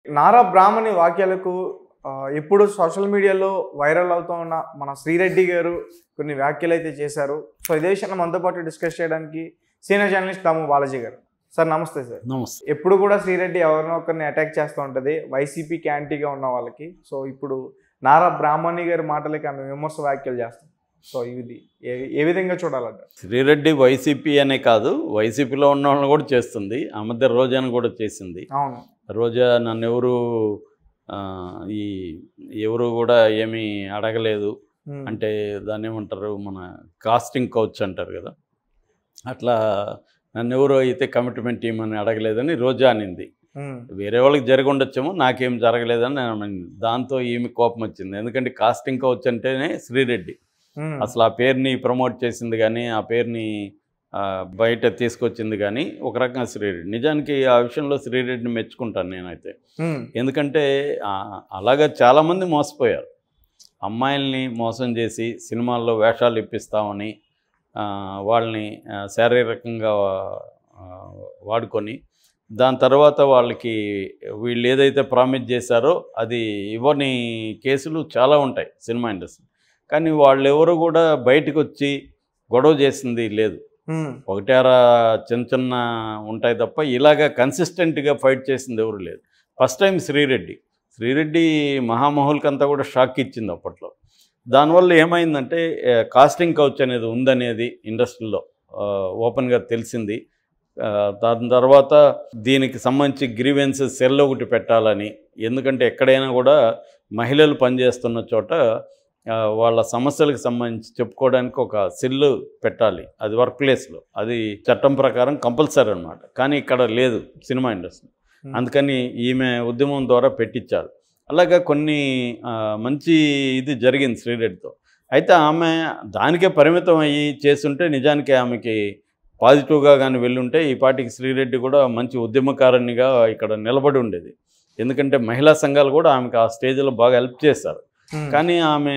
నారా బ్రాహ్మణి వాక్యాలకు ఆ, ఇప్పుడు సోషల్ మీడియాలో వైరల్ అవుతూ ఉన్న మన శ్రీరెడ్డి గారు కొన్ని వ్యాఖ్యలు అయితే చేశారు సో ఇదే విషయాన్ని మనతో పాటు డిస్కస్ చేయడానికి సీనియర్ జర్నలిస్ట్ దాము బాలాజీ గారు సార్ నమస్తే సార్ నమస్తే ఎప్పుడు కూడా శ్రీరెడ్డి ఎవరినో ఒకరిని అటాక్ చేస్తూ ఉంటుంది వైసీపీకి యాంటీగా ఉన్న వాళ్ళకి సో ఇప్పుడు నారా బ్రాహ్మణి గారి మాటలకి ఆమె విమర్శ వ్యాఖ్యలు చేస్తాం సో ఇది ఏ ఏ విధంగా చూడాలంట శ్రీరెడ్డి వైసీపీ అనే కాదు వైసీపీలో ఉన్న వాళ్ళని కూడా చేస్తుంది ఆ మధ్య రోజాను కూడా చేసింది అవును రోజా నన్ను ఎవరు ఆ, ఈ ఎవరు కూడా ఏమీ అడగలేదు ఉమ్, అంటే దాన్ని ఏమంటారు మన కాస్టింగ్ కౌచ్ అంటారు కదా అట్లా నన్ను ఎవరు అయితే కమిట్మెంట్ ఇవ్వమని అడగలేదని రోజా అనింది ఉమ్, వేరే వాళ్ళకి జరిగి ఉండొచ్చేమో నాకేం జరగలేదని నేను అనింది. దాంతో ఈమె కోపం వచ్చింది ఎందుకంటే కాస్టింగ్ కౌచ్ అంటేనే శ్రీరెడ్డి ఉమ్, అసలు ఆ పేరుని ప్రమోట్ చేసింది కానీ ఆ పేరుని ఆ, బయట తీసుకొచ్చింది కానీ ఒక రకంగా శ్రీరెడ్డి నిజానికి ఆ విషయంలో శ్రీరెడ్డిని మెచ్చుకుంటాను నేనైతే ఉమ్, ఎందుకంటే ఆ, అలాగా చాలామంది మోసపోయారు అమ్మాయిల్ని మోసం చేసి సినిమాల్లో వేషాలు ఇప్పిస్తామని ఆ, వాళ్ళని ఆ, శారీరకంగా ఆ, వాడుకొని దాని తర్వాత వాళ్ళకి వీళ్ళు ఏదైతే ప్రామిస్ చేశారో అది ఇవ్వని కేసులు చాలా ఉంటాయి సినిమా ఇండస్ట్రీ కానీ వాళ్ళెవరు కూడా బయటకు వచ్చి గొడవ చేసింది లేదు ఉమ్, ఒకటారా చిన్న చిన్న ఉంటాయి తప్ప ఇలాగా కన్సిస్టెంట్గా ఫైట్ చేసింది ఎవరు లేదు ఫస్ట్ టైం శ్రీరెడ్డి శ్రీరెడ్డి మహామహుల్కంతా కూడా షాక్ ఇచ్చింది అప్పట్లో దానివల్ల ఏమైందంటే ఏ, కాస్టింగ్ కౌచ్ అనేది ఉందనేది ఇండస్ట్రీలో ఆ, ఓపెన్గా తెలిసింది ఆ, దాని తర్వాత దీనికి సంబంధించి గ్రీవెన్సెస్ సెల్ ఒకటి పెట్టాలని ఎందుకంటే ఎక్కడైనా కూడా మహిళలు పనిచేస్తున్న చోట ఆ, వాళ్ళ సమస్యలకు సంబంధించి చెప్పుకోవడానికి ఒక సెల్ పెట్టాలి అది వర్క్ ప్లేస్లో అది చట్టం ప్రకారం కంపల్సరీ అనమాట కానీ ఇక్కడ లేదు సినిమా ఇండస్ట్రీ ఉమ్, అందుకని ఈమె ఉద్యమం ద్వారా పెట్టించారు అలాగా కొన్ని ఆ, మంచి ఇది జరిగింది శ్రీరెడ్డితో అయితే ఆమె దానికే పరిమితం అయ్యి చేస్తుంటే నిజానికి ఆమెకి పాజిటివ్గా కానీ వెళ్ళుంటే ఈ పాటికి శ్రీరెడ్డి కూడా మంచి ఉద్యమకారునిగా ఇక్కడ నిలబడి ఉండేది ఎందుకంటే మహిళా సంఘాలు కూడా ఆమెకు ఆ స్టేజ్లో బాగా హెల్ప్ చేశారు ఉమ్, కానీ ఆమె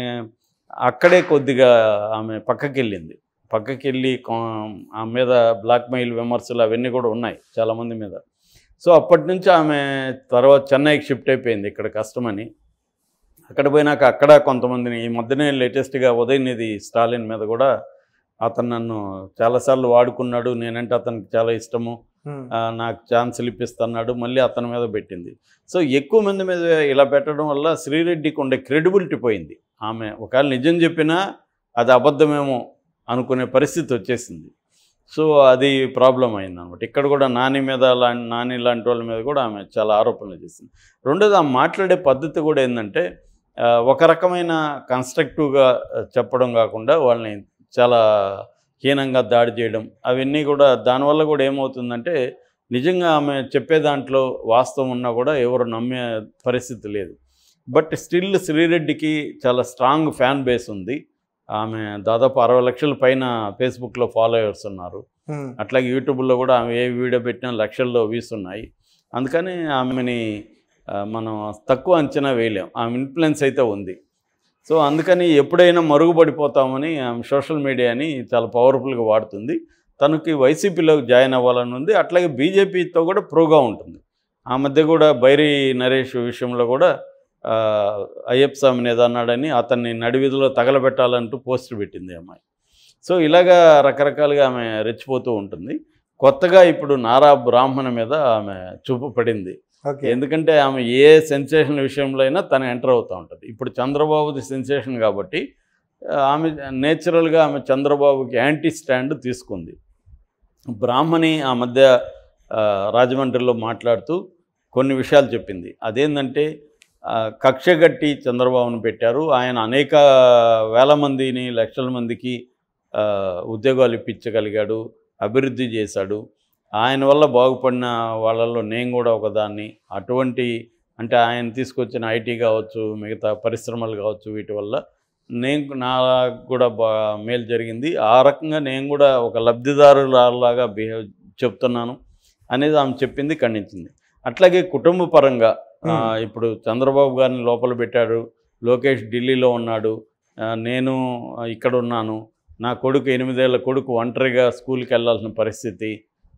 అక్కడే కొద్దిగా ఆమె పక్కకి వెళ్ళింది పక్కకి వెళ్ళి కొ- ఆమె మీద బ్లాక్మెయిల్ విమర్శలు అవన్నీ కూడా ఉన్నాయి చాలామంది మీద సో అప్పటి నుంచి ఆమె తర్వాత చెన్నైకి షిఫ్ట్ అయిపోయింది ఇక్కడ కష్టమని అక్కడ పోయినాక అక్కడ కొంతమందిని ఈ మధ్యనే లేటెస్ట్గా ఉదయనిధి స్టాలిన్ మీద కూడా అతను నన్ను చాలాసార్లు వాడుకున్నాడు నేనంటే అతనికి చాలా ఇష్టము ఉమ్, ఆ, నాకు ఛాన్సులు ఇప్పిస్తున్నాడు మళ్ళీ అతని మీద పెట్టింది సో ఎక్కువ మంది మీద ఇలా పెట్టడం వల్ల శ్రీరెడ్డికి ఉండే క్రెడిబిలిటీ పోయింది ఆమె ఒకవేళ నిజం చెప్పినా అది అబద్ధమేమో అనుకునే పరిస్థితి వచ్చేసింది సో అది ప్రాబ్లం అయింది అనమాట ఇక్కడ కూడా నాని మీద లాంటి నాని లాంటి వాళ్ళ మీద కూడా ఆమె చాలా ఆరోపణలు చేసింది రెండోది ఆమె మాట్లాడే పద్ధతి కూడా ఏంటంటే ఆ, ఒక రకమైన కన్స్ట్రక్టివ్గా చెప్పడం కాకుండా వాళ్ళని చాలా హీనంగా దాడి చేయడం అవన్నీ కూడా దానివల్ల కూడా ఏమవుతుందంటే నిజంగా ఆమె చెప్పే దాంట్లో వాస్తవం ఉన్నా కూడా ఎవరు నమ్మే పరిస్థితి లేదు బట్ స్టిల్ శ్రీరెడ్డికి చాలా స్ట్రాంగ్ ఫ్యాన్ బేస్ ఉంది ఆమె దాదాపు అరవై లక్షల పైన ఫేస్బుక్లో ఫాలోవర్స్ ఉన్నారు ఉమ్, అట్లాగే యూట్యూబ్లో కూడా ఆమె ఏ వీడియో పెట్టినా లక్షల్లో వ్యూస్ ఉన్నాయి అందుకని ఆమెని ఆ, మనం తక్కువ అంచనా వేయలేం ఆమె ఇన్ఫ్లుయెన్స్ అయితే ఉంది సో అందుకని ఎప్పుడైనా మరుగుపడిపోతామని ఆమె సోషల్ మీడియాని చాలా పవర్ఫుల్గా వాడుతుంది తనకి వైసీపీలో జాయిన్ అవ్వాలని ఉంది అట్లాగే బీజేపీతో కూడా ప్రోగా ఉంటుంది ఆ మధ్య కూడా బైరి నరేష్ విషయంలో కూడా ఆ, అయ్యప్ప స్వామిని ఏదో అన్నాడని అతన్ని నడివీధిలో తగలబెట్టాలంటూ పోస్టర్ పెట్టింది ఈ అమ్మాయి సో ఇలాగా రకరకాలుగా ఆమె రెచ్చిపోతూ ఉంటుంది కొత్తగా ఇప్పుడు నారా బ్రాహ్మణ మీద ఆమె చూపు పడింది ఓకే ఎందుకంటే ఆమె ఏ సెన్సేషన్ విషయంలో అయినా తను ఎంటర్ అవుతూ ఉంటుంది ఇప్పుడు చంద్రబాబుది సెన్సేషన్ కాబట్టి ఆ, ఆమె నేచురల్గా ఆమె చంద్రబాబుకి యాంటీ స్టాండ్ తీసుకుంది బ్రాహ్మణి ఆ మధ్య ఆ, రాజమండ్రిలో మాట్లాడుతూ కొన్ని విషయాలు చెప్పింది అదేంటంటే ఆ, కక్షగట్టి చంద్రబాబును పెట్టారు ఆయన అనేక వేల మందిని లక్షల మందికి ఆ, ఉద్యోగాలు ఇప్పించగలిగాడు అభివృద్ధి చేశాడు ఆయన వల్ల బాగుపడిన వాళ్ళల్లో నేను కూడా ఒకదాన్ని అటువంటి అంటే ఆయన తీసుకొచ్చిన ఐటీ కావచ్చు మిగతా పరిశ్రమలు కావచ్చు వీటి వల్ల నేను నాకు కూడా బా మేలు జరిగింది ఆ రకంగా నేను కూడా ఒక లబ్ధిదారులాగా బిహేవ్ చెప్తున్నాను అనేది ఆమె చెప్పింది ఖండించింది అట్లాగే కుటుంబ పరంగా ఆ, ఇప్పుడు చంద్రబాబు గారిని లోపల పెట్టాడు లోకేష్ ఢిల్లీలో ఉన్నాడు ఆ, నేను ఇక్కడ ఉన్నాను నా కొడుకు ఎనిమిదేళ్ల కొడుకు ఒంటరిగా స్కూల్కి వెళ్ళాల్సిన పరిస్థితి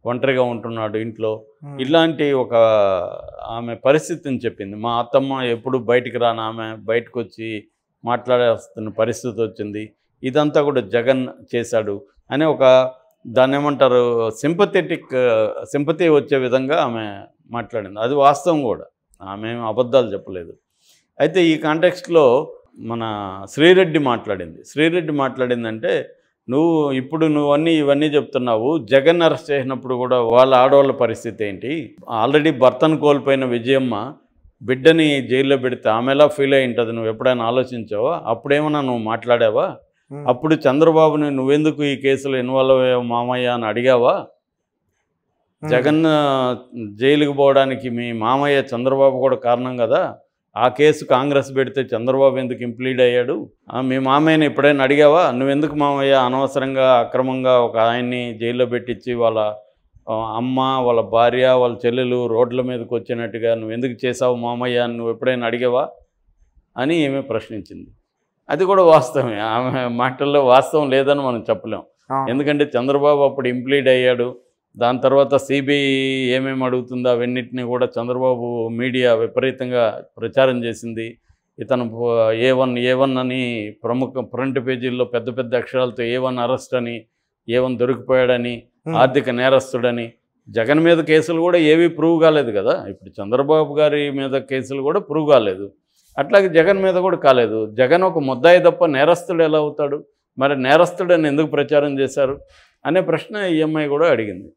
ఒంటరిగా ఉంటున్నాడు ఇంట్లో ఉమ్. ఇలాంటి ఒక ఆమె పరిస్థితిని చెప్పింది మా అత్తమ్మ ఎప్పుడు బయటికి రాని ఆమె బయటకు వచ్చి మాట్లాడేస్తున్న పరిస్థితి వచ్చింది ఇదంతా కూడా జగన్ చేశాడు అని ఒక దాన్ని ఏమంటారు సింపథెటిక్ సింపతి వచ్చే విధంగా ఆమె మాట్లాడింది అది వాస్తవం కూడా ఆమె ఏం అబద్ధాలు చెప్పలేదు అయితే ఈ కాంటెక్స్ట్లో మన శ్రీరెడ్డి మాట్లాడింది శ్రీరెడ్డి మాట్లాడిందంటే నువ్వు ఇప్పుడు నువ్వు అన్నీ ఇవన్నీ చెప్తున్నావు జగన్ అరెస్ట్ చేసినప్పుడు కూడా వాళ్ళ ఆడవాళ్ళ పరిస్థితి ఏంటి ఆల్రెడీ భర్తను కోల్పోయిన విజయమ్మ బిడ్డని జైల్లో పెడితే ఆమె ఎలా ఫీల్ అయి ఉంటుంది నువ్వు ఎప్పుడైనా ఆలోచించావా అప్పుడేమన్నా నువ్వు మాట్లాడావా ఉమ్. అప్పుడు చంద్రబాబుని నువ్వెందుకు ఈ కేసులో ఇన్వాల్వ్ అయ్యావు మామయ్య అని అడిగావా ఉమ్. జగన్ ఆ, జైలుకి పోవడానికి మీ మామయ్య చంద్రబాబు కూడా కారణం కదా ఆ కేసు కాంగ్రెస్ పెడితే చంద్రబాబు ఎందుకు ఇంప్లీడ్ అయ్యాడు ఆ, మీ మామయ్యని ఎప్పుడైనా అడిగావా నువ్వెందుకు మామయ్య అనవసరంగా అక్రమంగా ఒక ఆయన్ని జైల్లో పెట్టించి వాళ్ళ ఆ, అమ్మ వాళ్ళ భార్య వాళ్ళ చెల్లెలు రోడ్ల మీదకి వచ్చినట్టుగా నువ్వు ఎందుకు చేసావు మామయ్య అని నువ్వు ఎప్పుడైనా అడిగావా అని ఈమె ప్రశ్నించింది అది కూడా వాస్తవమే ఆమె మాటల్లో వాస్తవం లేదని మనం చెప్పలేం ఆ. ఎందుకంటే చంద్రబాబు అప్పుడు ఇంప్లీడ్ అయ్యాడు దాని తర్వాత సిబిఐ ఏమేమి అడుగుతుందో అవన్నిటిని కూడా చంద్రబాబు మీడియా విపరీతంగా ప్రచారం చేసింది ఇతను ఏ వన్ ఏ వన్ అని ప్రముఖ ఫ్రంట్ పేజీల్లో పెద్ద పెద్ద అక్షరాలతో ఏ వన్ అరెస్ట్ అని ఏ వన్ దొరికిపోయాడని ఉమ్. ఆర్థిక నేరస్తుడని జగన్ మీద కేసులు కూడా ఏవి ప్రూవ్ కాలేదు కదా ఇప్పుడు చంద్రబాబు గారి మీద కేసులు కూడా ప్రూవ్ కాలేదు అట్లాగే జగన్ మీద కూడా కాలేదు జగన్ ఒక ముద్దాయి తప్ప నేరస్తుడు ఎలా అవుతాడు మరి నేరస్తుడని ఎందుకు ప్రచారం చేశారు అనే ప్రశ్న ఈ అమ్మాయి కూడా అడిగింది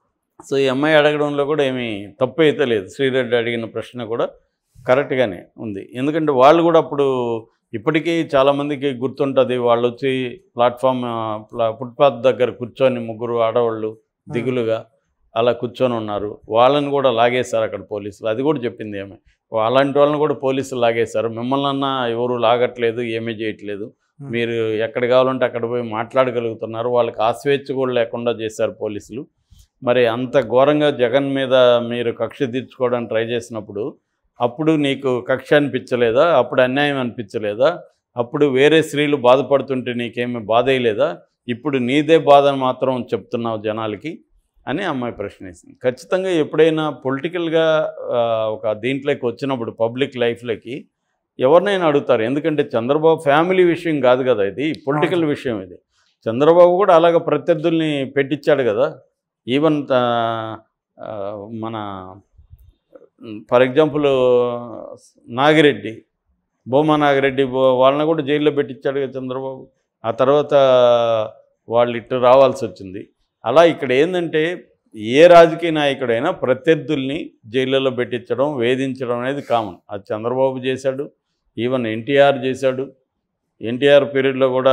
సో ఈ అమ్మాయి అడగడంలో కూడా ఏమీ తప్పు అయితే లేదు శ్రీరెడ్డి అడిగిన ప్రశ్న కూడా కరెక్ట్గానే ఉంది ఎందుకంటే వాళ్ళు కూడా అప్పుడు ఇప్పటికీ చాలామందికి గుర్తుంటుంది వాళ్ళు వచ్చి ప్లాట్ఫామ్ ఆ, ప్లా- ఫుట్పాత్ దగ్గర కూర్చొని ముగ్గురు ఆడవాళ్ళు దిగులుగా అలా కూర్చొని ఉన్నారు వాళ్ళని కూడా లాగేశారు అక్కడ పోలీసులు అది కూడా చెప్పింది ఏమే అలాంటి వాళ్ళని కూడా పోలీసులు లాగేశారు మిమ్మల్ని అన్నా ఎవరు లాగట్లేదు ఏమీ చేయట్లేదు మీరు ఎక్కడ కావాలంటే అక్కడ పోయి మాట్లాడగలుగుతున్నారు వాళ్ళకి ఆ స్వేచ్ఛ కూడా లేకుండా చేశారు పోలీసులు మరి అంత ఘోరంగా జగన్ మీద మీరు కక్ష తీర్చుకోవడానికి ట్రై చేసినప్పుడు అప్పుడు నీకు కక్ష అనిపించలేదా అప్పుడు అన్యాయం అనిపించలేదా అప్పుడు వేరే స్త్రీలు బాధపడుతుంటే నీకేమీ బాధ అయ్యలేదా ఇప్పుడు నీదే బాధ మాత్రం చెప్తున్నావు జనాలకి అని అమ్మాయి ప్రశ్నిస్తుంది ఖచ్చితంగా ఎప్పుడైనా పొలిటికల్గా ఒక దీంట్లోకి వచ్చినప్పుడు పబ్లిక్ లైఫ్లోకి ఎవరినైనా అడుగుతారు ఎందుకంటే చంద్రబాబు ఫ్యామిలీ విషయం కాదు కదా ఇది పొలిటికల్ విషయం ఇది చంద్రబాబు కూడా అలాగ ప్రత్యర్థుల్ని పెట్టించాడు కదా ఈవెన్ ఆ, ఆ, మన ఫర్ ఎగ్జాంపుల్ నాగిరెడ్డి భూమా నాగిరెడ్డి బో- వాళ్ళని కూడా జైల్లో పెట్టించాడు కదా చంద్రబాబు ఆ తర్వాత వాళ్ళు ఇటు రావాల్సి వచ్చింది అలా ఇక్కడ ఏంటంటే ఏ రాజకీయ నాయకుడైనా ప్రత్యర్థుల్ని జైళ్ళలో పెట్టించడం వేధించడం అనేది కామన్ అది చంద్రబాబు చేశాడు ఈవెన్ ఎన్టీఆర్ చేశాడు ఎన్టీఆర్ పీరియడ్లో కూడా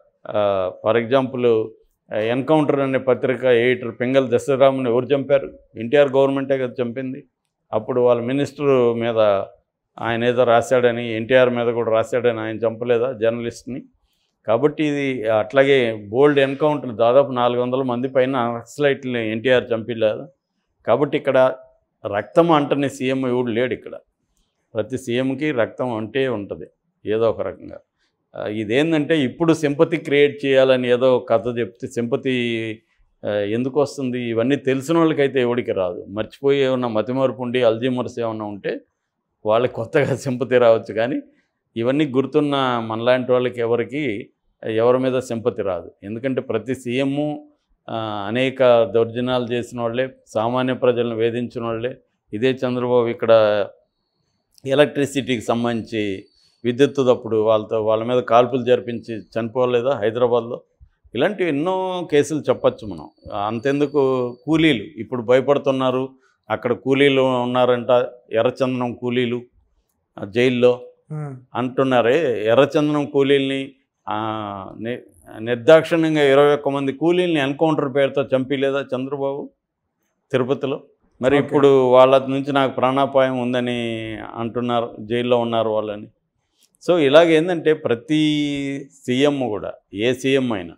ఫర్ ఎగ్జాంపుల్ ఎన్కౌంటర్ అనే పత్రిక ఎడిటర్ పింగల్ దశరాముని ఎవరు చంపారు ఎన్టీఆర్ గవర్నమెంటే కదా చంపింది అప్పుడు వాళ్ళ మినిస్టర్ మీద ఆయన ఏదో రాశాడని ఎన్టీఆర్ మీద కూడా రాశాడని ఆయన చంపలేదా జర్నలిస్ట్ని కాబట్టి ఇది అట్లాగే బోల్డ్ ఎన్కౌంటర్ దాదాపు నాలుగు వందల మంది పైన నక్సలైట్ని ఎన్టీఆర్ చంపిలేదు కాబట్టి ఇక్కడ రక్తం అంటని సీఎం ఎవడు లేడు ఇక్కడ ప్రతి సీఎంకి రక్తం అంటే ఉంటుంది ఏదో ఒక రకంగా ఆ, ఇదేంటంటే ఇప్పుడు సింపతి క్రియేట్ చేయాలని ఏదో కథ చెప్తే సింపతి ఆ, ఎందుకు వస్తుంది ఇవన్నీ తెలిసిన వాళ్ళకైతే ఎవడికి రాదు మర్చిపోయి ఏమన్నా మతిమరుపు ఉండి అల్జీమర్స్ ఏమన్నా ఉంటే వాళ్ళకి కొత్తగా సింపతి రావచ్చు కానీ ఇవన్నీ గుర్తున్న మనలాంటి వాళ్ళకి ఎవరికి ఎవరి మీద సింపతి రాదు ఎందుకంటే ప్రతి సీఎము అనేక దౌర్జన్యాలు చేసిన వాళ్ళే సామాన్య ప్రజలను వేధించిన వాళ్ళే ఇదే చంద్రబాబు ఇక్కడ ఎలక్ట్రిసిటీకి సంబంధించి విద్యుత్తు తప్పుడు వాళ్ళతో వాళ్ళ మీద కాల్పులు జరిపించి చనిపోలేదా హైదరాబాద్లో ఇలాంటివి ఎన్నో కేసులు చెప్పచ్చు మనం అంతెందుకు కూలీలు ఇప్పుడు భయపడుతున్నారు అక్కడ కూలీలు ఉన్నారంట ఎర్రచందనం కూలీలు ఆ, జైల్లో ఉమ్. అంటున్నారే ఎర్రచందనం కూలీల్ని ఆ, ని- నిర్దాక్షిణ్యంగా ఇరవై ఒక్క మంది కూలీల్ని ఎన్కౌంటర్ పేరుతో చంపిలేదా చంద్రబాబు తిరుపతిలో మరి Okay. ఇప్పుడు వాళ్ళ నుంచి నాకు ప్రాణాపాయం ఉందని అంటున్నారు జైల్లో ఉన్నారు వాళ్ళని సో ఇలాగ ఏంటంటే ప్రతి సీఎం కూడా ఏ సీఎం అయినా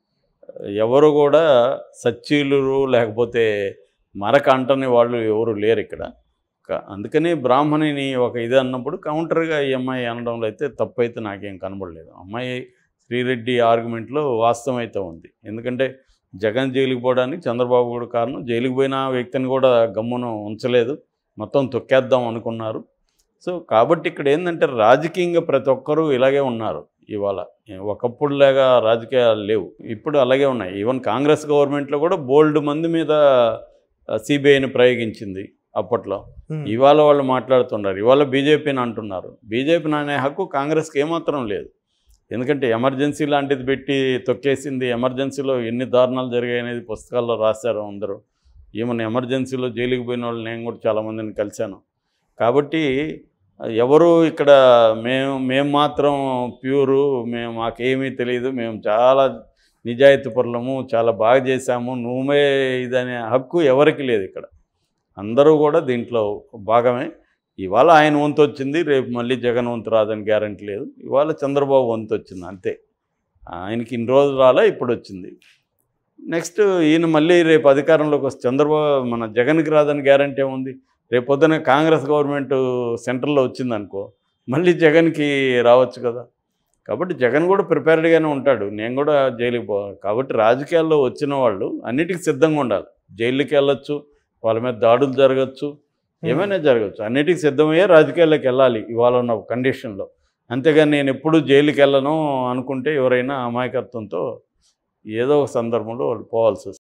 ఎవరు కూడా సచ్చీలు లేకపోతే మరక అంటని వాళ్ళు ఎవరు లేరు ఇక్కడ క- అందుకని బ్రాహ్మణిని ఒక ఇది అన్నప్పుడు కౌంటర్గా ఈ అమ్మాయి అనడంలో అయితే తప్పు అయితే నాకేం కనబడలేదు అమ్మాయి శ్రీరెడ్డి ఆర్గ్యుమెంట్లో వాస్తవం అయితే ఉంది ఎందుకంటే జగన్ జైలుకి పోవడానికి చంద్రబాబు కూడా కారణం జైలుకి పోయిన వ్యక్తిని కూడా గమ్మున ఉంచలేదు మొత్తం తొక్కేద్దాం అనుకున్నారు సో కాబట్టి ఇక్కడ ఏంటంటే రాజకీయంగా ప్రతి ఒక్కరూ ఇలాగే ఉన్నారు ఇవాళ ఒకప్పుడులాగా రాజకీయాలు లేవు ఇప్పుడు అలాగే ఉన్నాయి ఈవెన్ కాంగ్రెస్ గవర్నమెంట్లో కూడా బోల్డ్ మంది మీద సిబిఐని ప్రయోగించింది అప్పట్లో ఉమ్. ఇవాళ వాళ్ళు మాట్లాడుతున్నారు ఇవాళ బీజేపీని అంటున్నారు బీజేపీని అనే హక్కు కాంగ్రెస్కి ఏమాత్రం లేదు ఎందుకంటే ఎమర్జెన్సీ లాంటిది పెట్టి తొక్కేసింది ఎమర్జెన్సీలో ఎన్ని దారుణాలు జరిగాయి అనేది పుస్తకాల్లో రాశారు అందరూ ఈమెను ఎమర్జెన్సీలో జైలుకి పోయిన వాళ్ళు నేను కూడా చాలామందిని కలిశాను కాబట్టి ఎవరు ఇక్కడ మేము మేము మాత్రం ప్యూరు మేము మాకేమీ తెలియదు మేము చాలా నిజాయితీ పరులము చాలా బాగా చేశాము నువ్వే ఇదనే హక్కు ఎవరికి లేదు ఇక్కడ అందరూ కూడా దీంట్లో భాగమే ఇవాళ ఆయన వంతు వచ్చింది రేపు మళ్ళీ జగన్ వంతు రాదని గ్యారంటీ లేదు ఇవాళ చంద్రబాబు వంతు వచ్చింది అంతే ఆయనకి ఇన్ని రోజులు రాలే ఇప్పుడు వచ్చింది నెక్స్ట్ ఈయన మళ్ళీ రేపు అధికారంలోకి వస్తే చంద్రబాబు మన జగన్కి రాదని గ్యారంటీ ఏముంది రేపు పొద్దున కాంగ్రెస్ గవర్నమెంట్ సెంట్రల్లో వచ్చిందనుకో మళ్ళీ జగన్కి రావచ్చు కదా కాబట్టి జగన్ కూడా ప్రిపేర్డ్గానే ఉంటాడు నేను కూడా జైలుకి పో కాబట్టి రాజకీయాల్లో వచ్చిన వాళ్ళు అన్నిటికీ సిద్ధంగా ఉండాలి జైలుకి వెళ్ళొచ్చు వాళ్ళ మీద దాడులు జరగచ్చు ఏమైనా జరగచ్చు అన్నిటికీ సిద్ధమయ్యే రాజకీయాల్లోకి వెళ్ళాలి ఇవాళ ఉన్న కండిషన్లో అంతేగాని నేను ఎప్పుడు జైలుకి వెళ్ళను అనుకుంటే ఎవరైనా అమాయకత్వంతో ఏదో ఒక సందర్భంలో వాళ్ళు పోవాల్సి వస్తుంది